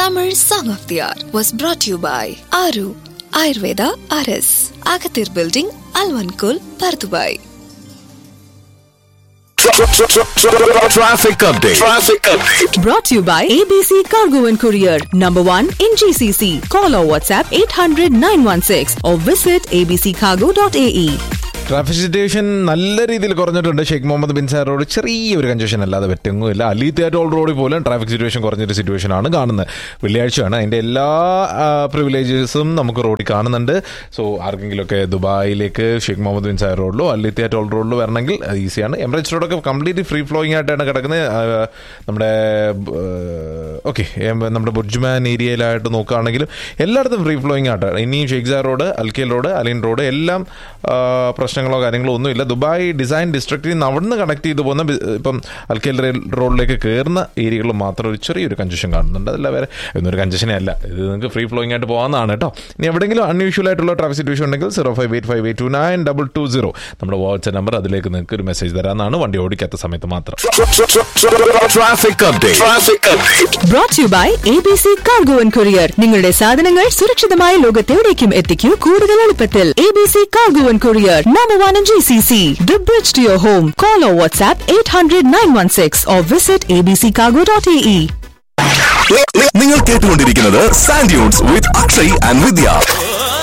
Tamil Song of the Hour was brought to you by Aru Ayurveda RS, Agathir Building, Alvankul, Pardubai. Traffic update. Traffic update. Brought to you by ABC Cargo and Courier, number one in GCC. Call or WhatsApp 800 916 or visit abccargo.ae. Traffic situation നല്ല രീതിയിൽ കുറഞ്ഞിട്ടുണ്ട് Sheikh Mohammed bin സാർ road ചെറിയൊരു congestion അല്ലാതെ പറ്റുന്നില്ല Ali theatre റോഡിൽ പോലും traffic situation കുറഞ്ഞൊരു സിറ്റുവേഷൻ ആണ് കാണുന്നത് വെള്ളിയാഴ്ചയാണ് അതിൻ്റെ എല്ലാ പ്രിവിലേജസും നമുക്ക് റോഡിൽ കാണുന്നുണ്ട് സോ ആർക്കെങ്കിലുമൊക്കെ ദുബായിലേക്ക് ഷെയ്ഖ് മുഹമ്മദ് ബിൻ സാർ റോഡിലോ അലി തിയേറ്റർ റോഡിലോ വരണമെങ്കിൽ അത് ഈസിയാണ് എംറേജ് റോഡൊക്കെ കംപ്ലീറ്റ് ഫ്രീ ഫ്ലോയിങ് ആയിട്ടാണ് കിടക്കുന്നത് ആ, നമ്മുടെ ഓക്കെ നമ്മുടെ ബുർജ്മാൻ ഏരിയയിലായിട്ട് നോക്കുകയാണെങ്കിലും എല്ലായിടത്തും ഫ്രീ ഫ്ലോയിങ് ആയിട്ടാണ് ഇനിയും ഷെയ്ഖ് സാർ road Al Khail road Al Ain road എല്ലാം ആ, പ്രശ്നങ്ങളോ കാര്യങ്ങളോ ഒന്നുമില്ല ദുബായ് ഡിസൈൻ ഡിസ്ട്രിക്റ്റിൽ നിന്ന് അവിടുന്ന് കണക്ട് ചെയ്ത് പോകുന്ന ബി- ഇപ്പം അൽക്കേൽ റെയിൽ റോഡിലേക്ക് കയറുന്ന ഏരിയകളിൽ മാത്രം ഒരു ചെറിയൊരു കൺജഷൻ കാണുന്നുണ്ട് അതല്ല വേറെ ഇതൊരു കൺജഷനേ അല്ല ഇത് നിങ്ങൾക്ക് ഫ്രീ ഫ്ലോയിങ് ആയിട്ട് പോകാവുന്നതാണ് കേട്ടോ ഇനി എവിടെയെങ്കിലും അൺയൂഷ്വൽ ആയിട്ടുള്ള ട്രാഫിക് സിറ്റുവേഷൻ ഉണ്ടെങ്കിൽ zero five eight five eight two nine double two zero നമ്മുടെ വാട്സ്ആപ്പ് നമ്പർ അതിലേക്ക് നിങ്ങൾക്ക് ഒരു മെസ്സേജ് തരാമെന്നാണ് വണ്ടി ഓടിക്കാത്ത സമയത്ത് മാത്രം Traffic update. Traffic update. Brought to you by ABC Cargo and Courier. നിങ്ങളുടെ സാധനങ്ങൾ സുരക്ഷിതമായ ലോകത്തെവിടേക്കും എത്തിക്കൂ കൂടുതൽ എളുപ്പത്തിൽ ABC Cargo and Courier, number one in GCC. The bridge to your home. Call or WhatsApp 800 916 or visit abccargo.ae. നി- നി- നിങ്ങൾ കേട്ടുകൊണ്ടിരിക്കുന്നത് sand dunes with Akshay and Vidya